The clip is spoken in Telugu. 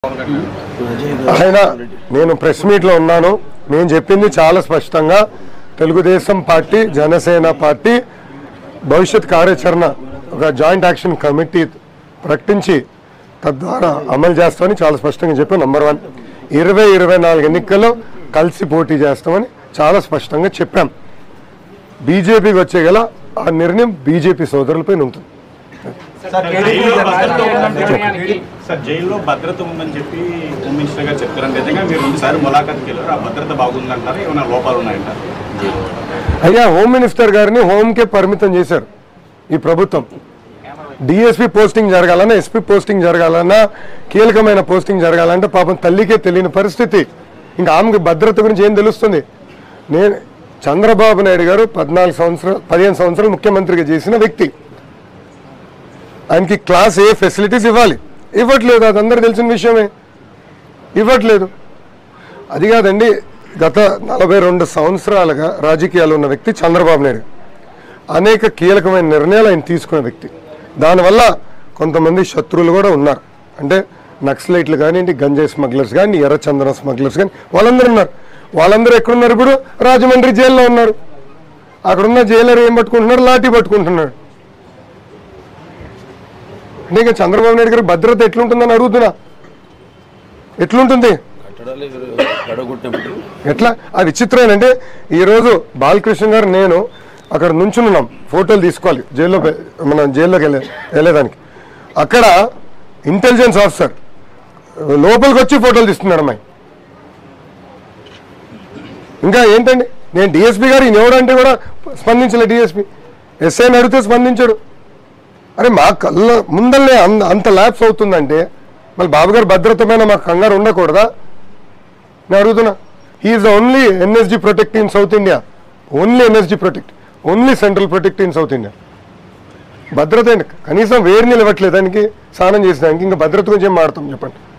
ఆయన నేను ప్రెస్ మీట్లో ఉన్నాను నేను చెప్పింది చాలా స్పష్టంగా తెలుగుదేశం పార్టీ జనసేన పార్టీ భవిష్యత్ కార్యాచరణ ఒక జాయింట్ యాక్షన్ కమిటీ ప్రకటించి తద్వారా అమలు చేస్తామని చాలా స్పష్టంగా చెప్పాం నంబర్ వన్ ఇరవై ఇరవై నాలుగు ఎన్నికల్లో కలిసి పోటీ చేస్తామని చాలా స్పష్టంగా చెప్పాం బీజేపీకి వచ్చే గల ఆ నిర్ణయం బీజేపీ సోదరులపైన ఉంటుంది సార్ జైల్లో భద్రత ఉందని చెప్పి సార్ జైల్లో భద్రత ఉందని చెప్పి హోమ్ మినిస్టర్ గారు చెప్తారు నిజంగా మీరు రెండుసార్లు ములాఖాత్కి వెళ్ళారు ఆ భద్రత బాగుందంటారు ఏమైనా లోపాలు ఉన్నాయంటారు అయ్యా హోమ్ మినిస్టర్ గారిని హోమ్కే పరిమితం చేశారు ఈ ప్రభుత్వం డిఎస్పీ పోస్టింగ్ జరగాలన్నా ఎస్పీ పోస్టింగ్ జరగాలన్నా కీలకమైన పోస్టింగ్ జరగాలంటే పాపం తల్లికే తెలియని పరిస్థితి ఇంకా ఆమెకి భద్రత గురించి ఏం తెలుస్తుంది నేను చంద్రబాబు నాయుడు గారు పద్నాలుగు సంవత్సరాలు పదిహేను సంవత్సరాలు ముఖ్యమంత్రిగా చేసిన వ్యక్తి ఆయనకి క్లాస్ ఏ ఫెసిలిటీస్ ఇవ్వాలి ఇవ్వట్లేదు అది అందరు తెలిసిన విషయమే ఇవ్వట్లేదు అది కాదండి గత నలభై రెండు సంవత్సరాలుగా రాజకీయాలు ఉన్న వ్యక్తి చంద్రబాబు నాయుడు అనేక కీలకమైన నిర్ణయాలు ఆయన తీసుకున్న వ్యక్తి దానివల్ల కొంతమంది శత్రువులు కూడా ఉన్నారు అంటే నక్సలైట్లు కానివ్వండి గంజాయి స్మగ్లర్స్ కానీ ఎర్రచందనం స్మగ్లర్స్ కానీ వాళ్ళందరూ ఉన్నారు వాళ్ళందరూ ఎక్కడున్నారు ఇప్పుడు రాజమండ్రి జైల్లో ఉన్నారు అక్కడున్న జైలర్ ఏం పట్టుకుంటున్నారు లాఠీ పట్టుకుంటున్నాడు అంటే ఇంకా చంద్రబాబు నాయుడు గారి భద్రత ఎట్లుంటుందని అడుగుతున్నా ఎట్లుంటుంది కట్టడాలు గడగొట్టినప్పుడు ఎట్లా ఆ విచిత్రం ఏంటంటే ఈరోజు బాలకృష్ణ గారు నేను అక్కడ నుంచున్నాం ఫోటోలు తీసుకోవాలి జైల్లో పె- మన జైల్లోకి వెళ్ళే వెళ్ళేదానికి అక్కడ ఇంటెలిజెన్స్ ఆఫీసర్ లోపలికి వచ్చి ఫోటోలు తీస్తున్నాడు అమ్మాయి ఇంకా ఏంటండి నేను డిఎస్పీ గారు ఈయన ఎవడంటే కూడా స్పందించలే డిఎస్పీ ఎస్ఐని అడిగితే స్పందించాడు అరే మా కళ్ళ ముందల్లే అంత అంత ల్యాబ్స్ అవుతుందంటే మళ్ళీ బాబు గారు భద్రత పైన మాకు కంగారు ఉండకూడదా నేను అడుగుతున్నా he's only NSG protect in south India only NSG protect only central protect in south India భద్రత ఏంటి కనీసం వేరు నిలవట్లేదు దానికి స్నానం చేసేదానికి ఇంకా భద్రత గురించి ఏం మాడతాం చెప్పండి